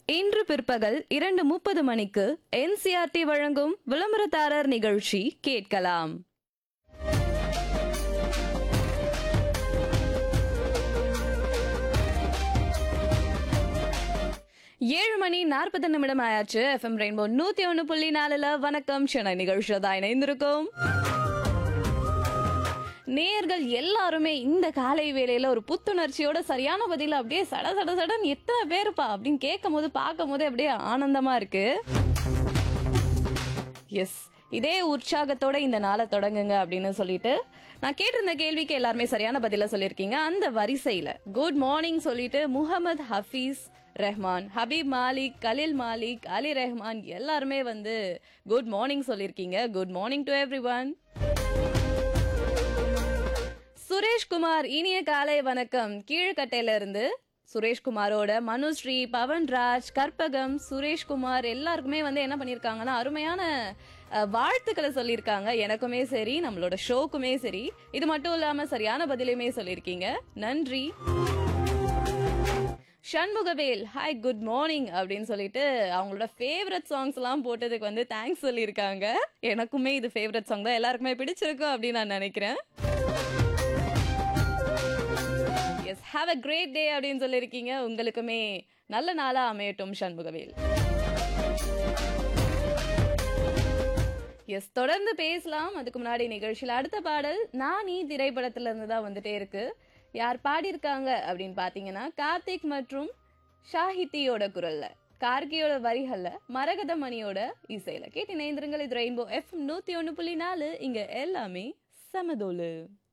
இன்று பிற்பகல் இரண்டு முப்பது மணிக்கு என்சிஆர்டி வழங்கும் விளம்பரதாரர் நிகழ்ச்சி கேட்கலாம் ஏழு மணி நாற்பது நிமிடம் ஆயாச்சு எஃப்எம் ரெயின்போ நூத்தி ஒன்னு புள்ளி நாலுல வணக்கம் சென்னை நிகழ்ச்சியில் தான் இணைந்திருக்கும் நேயர்கள் எல்லாருமே இந்த காலை வேளையில ஒரு புத்துணர்ச்சியோட சரியான பதில அப்படியே சட சட சடன் எத்தனை பேருப்பா அப்படின்னு கேட்கும் போது பார்க்கும் போது அப்படியே ஆனந்தமா இருக்கு எஸ் இதே உற்சாகத்தோட இந்த நாளை தொடங்குங்க அப்படின்னு சொல்லிட்டு நான் கேட்டிருந்த கேள்விக்கு எல்லாருமே சரியான பதில சொல்லியிருக்கீங்க அந்த வரிசையில குட் மார்னிங் சொல்லிட்டு முகமது ஹஃபீஸ் ரஹ்மான் ஹபீப் மாலிக் கலில் மாலிக் அலி ரஹ்மான் எல்லாருமே வந்து குட் மார்னிங் சொல்லியிருக்கீங்க good morning to everyone Suresh Kumar இனிய காலை வணக்கம் கீழ்கட்டையில இருந்து சுரேஷ்குமாரோட மனுஸ்ரீ பவன்ராஜ் கற்பகம் சுரேஷ்குமார் எல்லாருக்குமே வந்து என்ன பண்ணியிருக்காங்கன்னா அருமையான அஹ், வாழ்த்துக்களை சொல்லியிருக்காங்க எனக்குமே சரி நம்மளோட ஷோக்குமே சரி இது மட்டும் இல்லாம சரியான பதிலுமே சொல்லியிருக்கீங்க நன்றி சண்முகவேல் ஹாய் குட் மார்னிங் அப்படின்னு சொல்லிட்டு அவங்களோட ஃபேவரட் சாங்ஸ் எல்லாம் போட்டதுக்கு வந்து தேங்க்ஸ் சொல்லியிருக்காங்க எனக்குமே இது ஃபேவரட் சாங் தான் எல்லாருக்குமே பிடிச்சிருக்கும் அப்படின்னு நான் நினைக்கிறேன் yes have a great day அப்படின்னு சொல்லியிருக்கீங்க உங்களுக்குமே நல்ல நாளா அமையட்டும் சண்முகவேல் எஸ் தொடர்ந்து பேசலாம் அதுக்கு முன்னாடி நிகழ்ச்சியில் அடுத்த பாடல் நான் நீ திரைப்படத்துல இருந்து தான் வந்துட்டே இருக்கு யார் பாடியிருக்காங்க அப்படின்னு பார்த்தீங்கன்னா கார்த்திக் மற்றும் ஷாஹித்தியோட குரல்ல கார்கியோட வரிகள்ல மரகத மணியோட இசையில கேட்டு இணைந்திருங்கள் இது ரெயின்போ எஃப் நூத்தி ஒன்று புள்ளி நாலு இங்க எல்லாமே சமதோலு